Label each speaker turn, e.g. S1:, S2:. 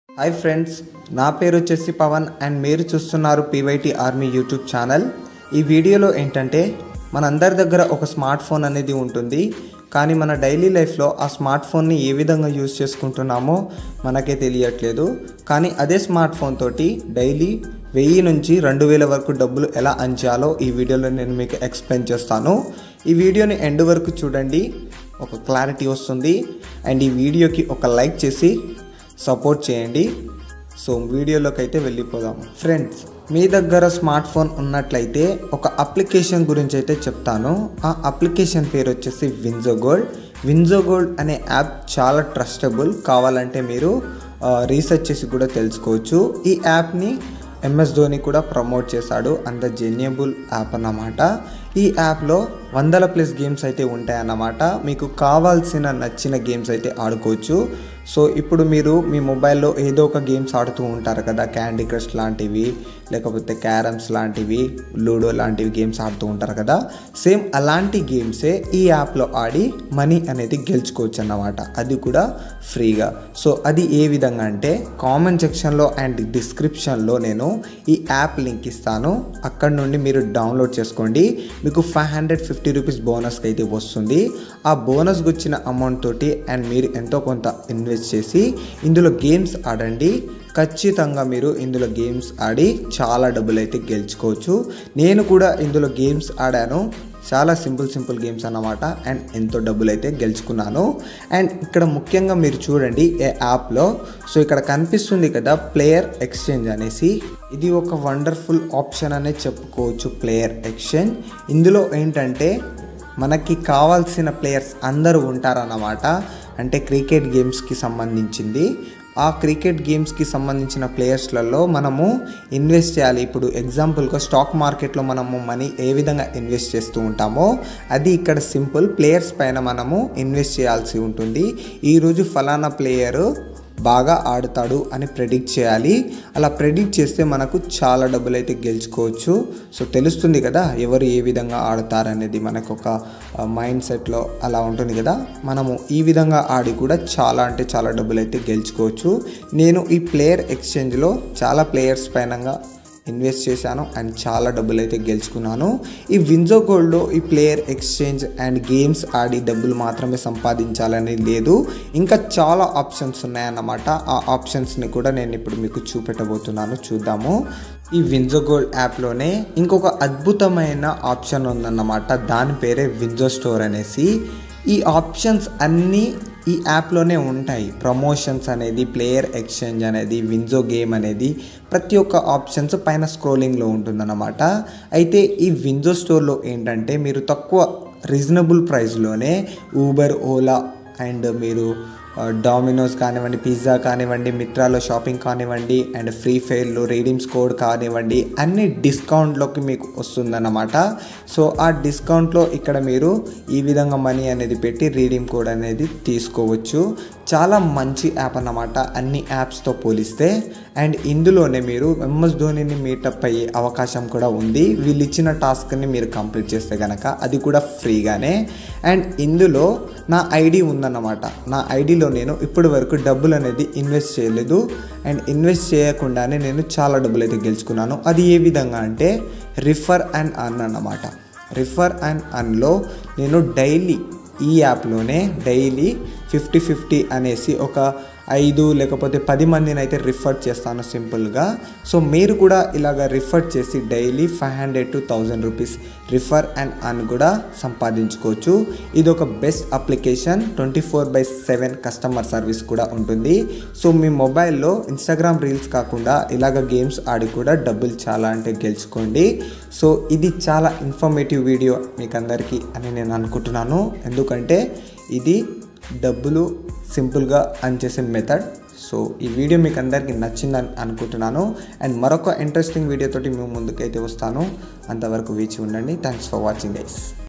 S1: hi friends నా పేరు వచ్చేసి పవన్ అండ్ మీరు చూస్తున్నారు పీవైటీ ఆర్మీ యూట్యూబ్ ఛానల్ ఈ వీడియోలో ఏంటంటే మనందరి దగ్గర ఒక స్మార్ట్ ఫోన్ అనేది ఉంటుంది కానీ మన డైలీ లైఫ్లో ఆ స్మార్ట్ ఫోన్ని ఏ విధంగా యూజ్ చేసుకుంటున్నామో మనకే తెలియట్లేదు కానీ అదే స్మార్ట్ ఫోన్ తోటి డైలీ వెయ్యి నుంచి రెండు వేల వరకు డబ్బులు ఎలా అంచాలో ఈ వీడియోలో నేను మీకు ఎక్స్ప్లెయిన్ చేస్తాను ఈ వీడియోని ఎండ్ వరకు చూడండి ఒక క్లారిటీ వస్తుంది అండ్ ఈ వీడియోకి ఒక లైక్ చేసి సపోర్ట్ చేయండి సో వీడియోలోకి అయితే వెళ్ళిపోదాం ఫ్రెండ్స్ మీ దగ్గర స్మార్ట్ ఫోన్ ఉన్నట్లయితే ఒక అప్లికేషన్ గురించి అయితే చెప్తాను ఆ అప్లికేషన్ పేరు వచ్చేసి విన్జో గోల్డ్ విన్జో గోల్డ్ అనే యాప్ చాలా ట్రస్టబుల్ కావాలంటే మీరు రీసెర్చ్ చేసి కూడా తెలుసుకోవచ్చు ఈ యాప్ని ఎంఎస్ ధోని కూడా ప్రమోట్ చేశాడు అంత జెన్యబుల్ యాప్ అన్నమాట ఈ యాప్లో వందల ప్లస్ గేమ్స్ అయితే ఉంటాయన్నమాట మీకు కావాల్సిన నచ్చిన గేమ్స్ అయితే ఆడుకోవచ్చు సో ఇప్పుడు మీరు మీ మొబైల్లో ఏదో ఒక గేమ్స్ ఆడుతూ ఉంటారు కదా క్యాండీ క్రష్ లాంటివి లేకపోతే క్యారమ్స్ లాంటివి లూడో లాంటివి గేమ్స్ ఆడుతూ ఉంటారు కదా సేమ్ అలాంటి గేమ్సే ఈ యాప్లో ఆడి మనీ అనేది గెలుచుకోవచ్చు అన్నమాట అది కూడా ఫ్రీగా సో అది ఏ విధంగా అంటే కామెంట్ సెక్షన్లో అండ్ డిస్క్రిప్షన్లో నేను ఈ యాప్ లింక్ ఇస్తాను అక్కడ నుండి మీరు డౌన్లోడ్ చేసుకోండి మీకు ఫైవ్ హండ్రెడ్ ఫిఫ్టీ రూపీస్ బోనస్కి అయితే వస్తుంది ఆ బోనస్కి వచ్చిన అమౌంట్ తోటి అండ్ మీరు ఎంతో కొంత ఇన్వెస్ట్ చేసి ఇందులో గేమ్స్ ఆడండి ఖచ్చితంగా మీరు ఇందులో గేమ్స్ ఆడి చాలా డబ్బులు అయితే గెలుచుకోవచ్చు నేను కూడా ఇందులో గేమ్స్ ఆడాను చాలా సింపుల్ సింపుల్ గేమ్స్ అన్నమాట అండ్ ఎంతో డబ్బులు అయితే గెలుచుకున్నాను అండ్ ఇక్కడ ముఖ్యంగా మీరు చూడండి ఏ యాప్లో సో ఇక్కడ కనిపిస్తుంది కదా ప్లేయర్ ఎక్స్చేంజ్ అనేసి ఇది ఒక వండర్ఫుల్ ఆప్షన్ అనే చెప్పుకోవచ్చు ప్లేయర్ ఎక్స్చేంజ్ ఇందులో ఏంటంటే మనకి కావాల్సిన ప్లేయర్స్ అందరూ ఉంటారన్నమాట అంటే క్రికెట్ గేమ్స్కి సంబంధించింది ఆ క్రికెట్ గేమ్స్కి సంబంధించిన ప్లేయర్స్లలో మనము ఇన్వెస్ట్ చేయాలి ఇప్పుడు ఎగ్జాంపుల్గా స్టాక్ మార్కెట్లో మనము మనీ ఏ విధంగా ఇన్వెస్ట్ చేస్తూ ఉంటామో అది ఇక్కడ సింపుల్ ప్లేయర్స్ పైన మనము ఇన్వెస్ట్ చేయాల్సి ఉంటుంది ఈరోజు ఫలానా ప్లేయరు బాగా ఆడతాడు అని ప్రెడిక్ట్ చేయాలి అలా ప్రెడిక్ట్ చేస్తే మనకు చాలా డబ్బులు అయితే గెలుచుకోవచ్చు సో తెలుస్తుంది కదా ఎవరు ఏ విధంగా ఆడతారనేది మనకు ఒక మైండ్ సెట్లో అలా ఉంటుంది కదా మనము ఈ విధంగా ఆడి కూడా చాలా అంటే చాలా డబ్బులు అయితే గెలుచుకోవచ్చు నేను ఈ ప్లేయర్ ఎక్స్చేంజ్లో చాలా ప్లేయర్స్ పైనంగా ఇన్వెస్ట్ చేశాను అండ్ చాలా డబ్బులు అయితే గెలుచుకున్నాను ఈ విన్జో గోల్డ్లో ఈ ప్లేయర్ ఎక్స్చేంజ్ అండ్ గేమ్స్ ఆడి డబ్బులు మాత్రమే సంపాదించాలని లేదు ఇంకా చాలా ఆప్షన్స్ ఉన్నాయన్నమాట ఆ ఆప్షన్స్ని కూడా నేను ఇప్పుడు మీకు చూపెట్టబోతున్నాను చూద్దాము ఈ విన్జో గోల్డ్ యాప్లోనే ఇంకొక అద్భుతమైన ఆప్షన్ ఉందన్నమాట దాని పేరే విన్జో స్టోర్ అనేసి ఈ ఆప్షన్స్ అన్నీ ఈ యాప్లోనే ఉంటాయి ప్రమోషన్స్ అనేది ప్లేయర్ ఎక్స్చేంజ్ అనేది విన్జో గేమ్ అనేది ప్రతి ఒక్క ఆప్షన్స్ పైన స్క్రోలింగ్లో ఉంటుందన్నమాట అయితే ఈ విన్జో స్టోర్లో ఏంటంటే మీరు తక్కువ రీజనబుల్ ప్రైస్లోనే ఊబర్ ఓలా అండ్ మీరు డామినోస్ కానివ్వండి పిజ్జా కానివ్వండి మిత్రాలో షాపింగ్ కానివ్వండి అండ్ ఫ్రీ ఫైర్లో రీడింగ్స్ కోడ్ కానివ్వండి అన్ని డిస్కౌంట్లోకి మీకు వస్తుందన్నమాట సో ఆ డిస్కౌంట్లో ఇక్కడ మీరు ఈ విధంగా మనీ అనేది పెట్టి రీడింగ్ కోడ్ అనేది తీసుకోవచ్చు చాలా మంచి యాప్ అన్నమాట అన్ని యాప్స్తో పోలిస్తే అండ్ ఇందులోనే మీరు ఎంఎస్ ధోనిని మీటప్ అయ్యే అవకాశం కూడా ఉంది వీళ్ళు ఇచ్చిన టాస్క్ని మీరు కంప్లీట్ చేస్తే కనుక అది కూడా ఫ్రీగానే అండ్ ఇందులో నా ఐడి ఉందన్నమాట నా ఐడిలో నేను ఇప్పటి వరకు డబ్బులు అనేది ఇన్వెస్ట్ చేయలేదు అండ్ ఇన్వెస్ట్ చేయకుండానే నేను చాలా డబ్బులు అయితే గెలుచుకున్నాను అది ఏ విధంగా అంటే రిఫర్ అండ్ అన్ అన్నమాట రిఫర్ అండ్ అన్లో నేను డైలీ ఈ యాప్లోనే డైలీ ఫిఫ్టీ ఫిఫ్టీ అనేసి ఒక ఐదు లేకపోతే పది మందిని అయితే రిఫర్ చేస్తాను సింపుల్గా సో మీరు కూడా ఇలాగ రిఫర్ చేసి daily five hundred to thousand rupees refer and earn కూడా సంపాదించుకోవచ్చు ఇది ఒక best application twenty four by seven customer service కూడా ఉంటుంది సో మీ మొబైల్లో ఇన్స్టాగ్రామ్ రీల్స్ కాకుండా ఇలాగ గేమ్స్ ఆడి కూడా డబ్బులు చాలా అంటే గెలుచుకోండి సో ఇది చాలా ఇన్ఫర్మేటివ్ వీడియో మీకు అందరికీ అని నేను అనుకుంటున్నాను ఎందుకంటే ఇది డబ్బులు సింపుల్గా అన్ చేసే మెథడ్ సో ఈ వీడియో మీకు అందరికీ నచ్చిందని అనుకుంటున్నాను అండ్ మరొక ఇంట్రెస్టింగ్ వీడియోతోటి మేము ముందుకైతే వస్తాను అంతవరకు వేచి ఉండండి థ్యాంక్స్ ఫర్ వాచింగ్ గైస్